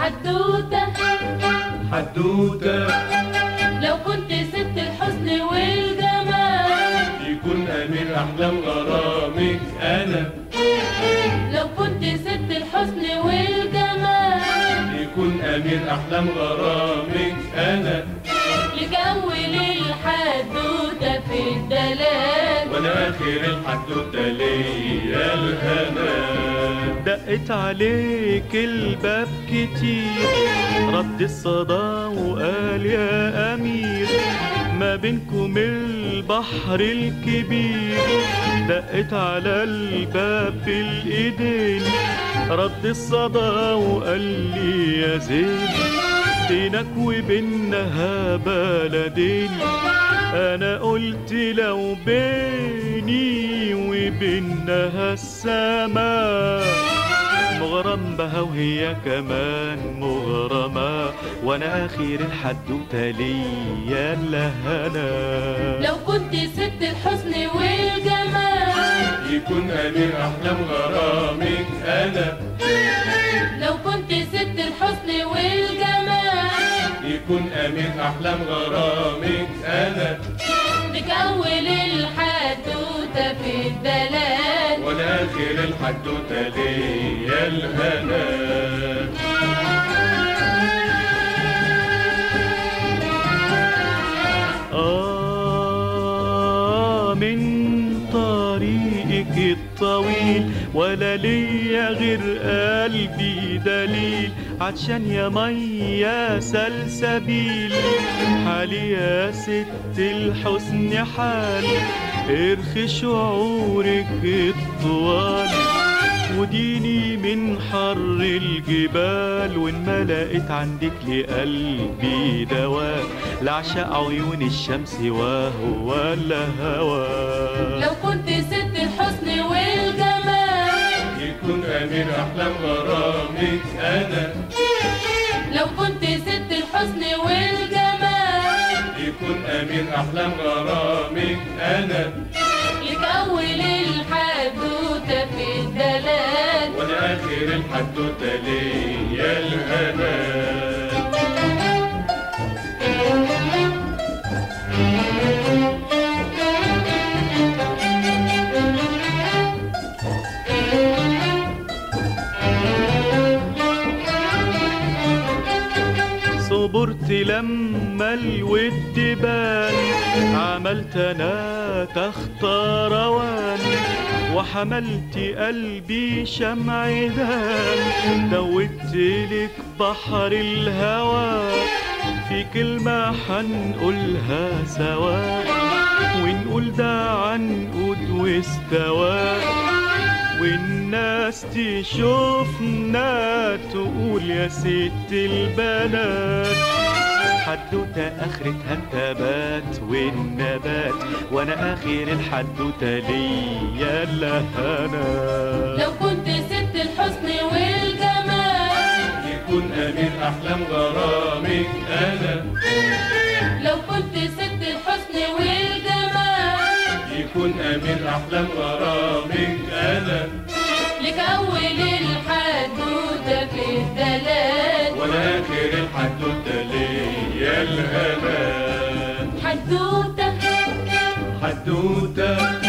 حدوتة حدوتة لو كنت ست الحسن والجمال يكون أمير أحلام غرامك أنا لو كنت ست الحسن والجمال يكون أمير أحلام غرامك أنا لجول الحدوتة في الدلال وأنا آخر الحدوتة ليا الهنا دقت عليك الباب كتير رد الصدى وقال يا أمير ما بينكم البحر الكبير دقت على الباب بالإيدين رد الصدى وقال لي يا زين بينك وبينها بلدين انا قلت لو بيني وبينها السماء مغرم بها وهي كمان مغرمة وانا اخير الحدوتة ليا الهنا لو كنت ست الحسن والجمال يكون أمير أحلام غرامك أنا لو كنت ست الحسن والجمال يكون أمير أحلام غرامك أنا لجول الحدوتة في الدلال وأنا آخر الحدوتة ليا الهنا آه من طريقك الطويل ولا ليا غير قلبي دليل عطشان يا مية سلسبيل حالي يا ست الحسن حال ارخي شعورك الطوال وديني من حر الجبال وان ما لقيت عندك لقلبي دواء لعشق عيون الشمس وهو الهوى لو كنت ست الحسن والجمال يكون أمير أحلام غرامك أنا لو كنت ست الحسن والجمال يكون أمير أحلام غرامك أنا لجول الحدوتة في الدلال وأنا آخر الحدوتة ليا الهنا صبرت لما الود بان عملت انا تخت روان وحملت قلبي شمع دان دوبت لك بحر الهوى في كلمة حنقولها سوا ونقول ده عنقود واستوى والناس تشوفنا تقول يا ست البنات حدوتة آخرتها التبات والنبات وأنا آخر الحدوتة ليا الهنا لو كنت ست الحسن والجمال يكون أمير أحلام غرامك أنا لو كنت ست الحسن والجمال يكون أمير أحلام غرامك أنا لجول الحدوتة في الدلال وأنا آخر الحدوتة ليا الهنا حدوتة حدوتة